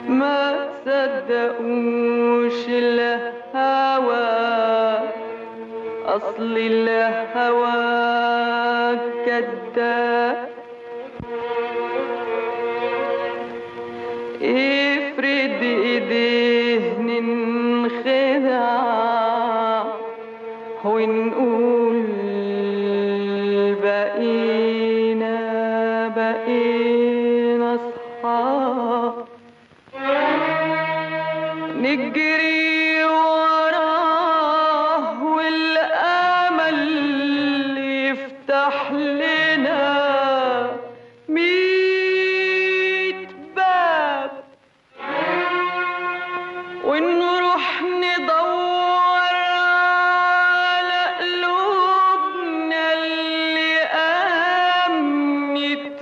ما تصدقوش الهوى أصل الهوى كذاب افرد ايديه ننخدع ونقول بقينا بقينا اصحاب نجري وراه والامل يفتح لنا ميت باب ونروح ندور على قلوبنا اللي آمنت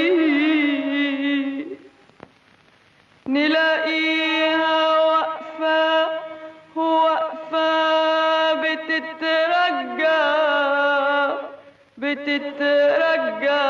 بيه نلاقيها واقفة واقفة بتترجى بتترجى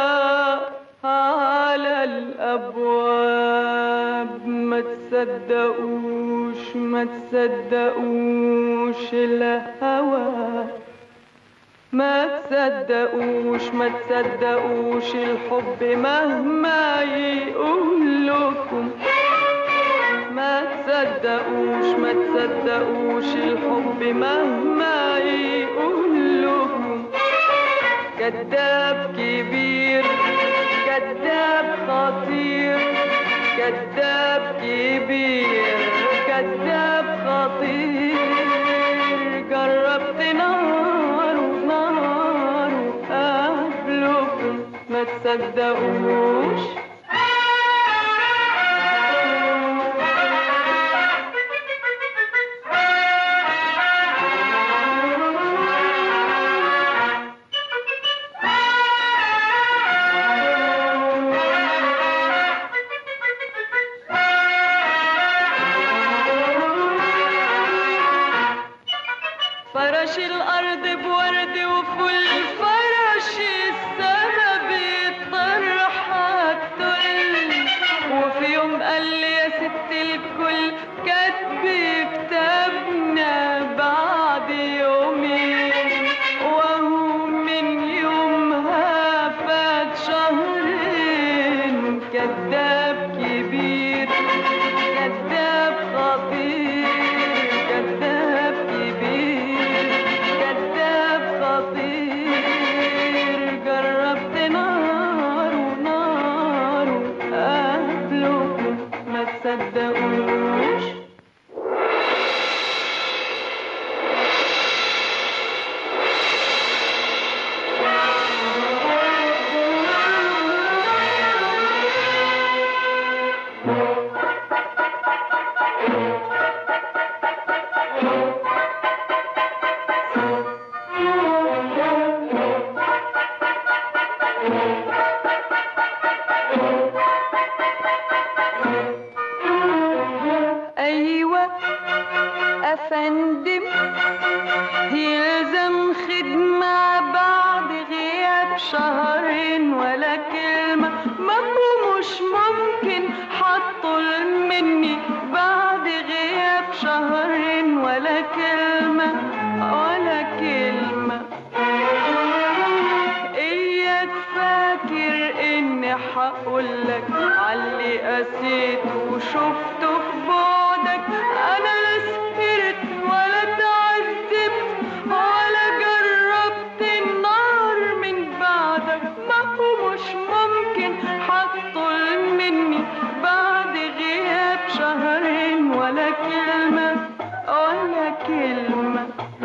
على الأبواب ما تصدقوش ما تصدقوش الهوى ما تصدقوش ما تصدقوش الحب مهما يقول لكم ما تصدقوش ما تصدقوش الحب مهما يقول لكم كذاب كبير كذاب خطير كذاب كبير كذاب خطير جربت نار ونار قبلكم ما تصدقوش فرش الأرض بورد وفل فرش السما بطرحة تل وفي يوم قال لي يا ست الكل كاتب كتابنا بعد يومين وهو من يومها فات شهرين كذاب كبير كذاب خطير كذاب كبير كذاب خطير جربت نار ونار قبلكم ما تصدقوش أيوة أفندم يلزم خدمة بعد غياب شهرين ولا كلمة ما هو مش ممكن حطوا مني بعد غياب شهرين ولا كلمة ولا كلمة إياك فاكر إني حقولك عاللي قسيت وشفته في بعدك أنا لا سهرت ولا تعذبت ولا جربت النار من بعدك ما هو مش ممكن حطوا مني بعد غياب شهرين ولا كلمة ولا كلمة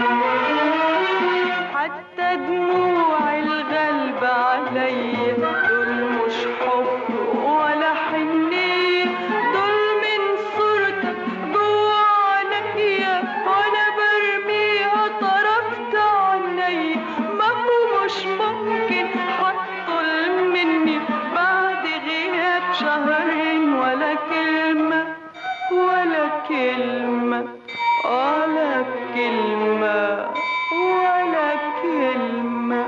حتى دموع الغلب عليا دول مش حب ولا حنية دول من صورتك جوا عينيا وانا برميها طرفت عينيا ما هو مش ممكن حطوا مني بعد غياب شهرين ولا كلمة ولا كلمة ولا كلمة ولا كلمة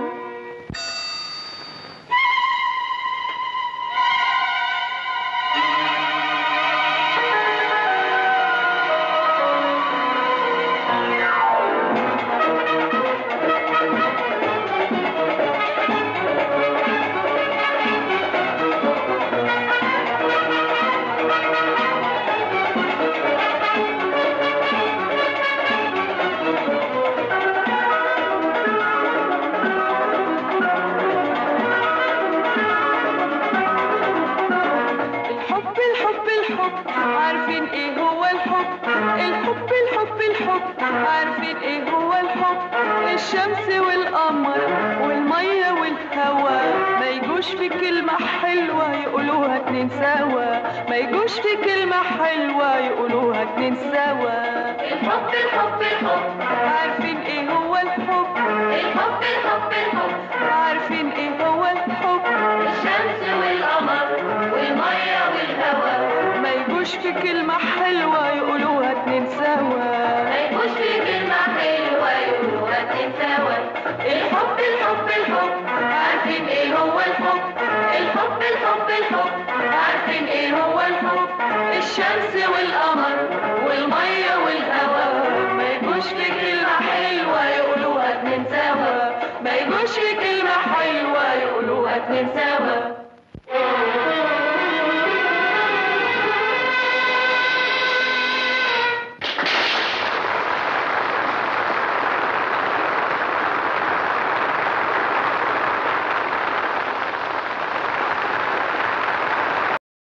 عارفين ايه هو الحب الحب الحب الحب عارفين ايه هو الحب الشمس والقمر والمية والهوا ما يجوش في كلمة حلوة يقولوها اتنين سوا ما يجوش في كلمة حلوة يقولوها اتنين سوا الحب الحب الحب عارفين ايه هو الحب الحب الحب الحب عارفين ايه هو الحب الشمس والقمر والمية والهواء ما يجوش في كلمة حلوة يقولوها اتنين سوا ما يكونش في كلمة حلوة يقولوها اتنين سوا الحب الحب الحب عارفين ايه هو الحب الحب الحب الحب عارفين ايه هو الحب الشمس والقمر والمية والهواء ما يجوش في كلمة حلوة يقولوها اتنين سوا ما يجوش في كلمة حلوة يقولوها اتنين سوا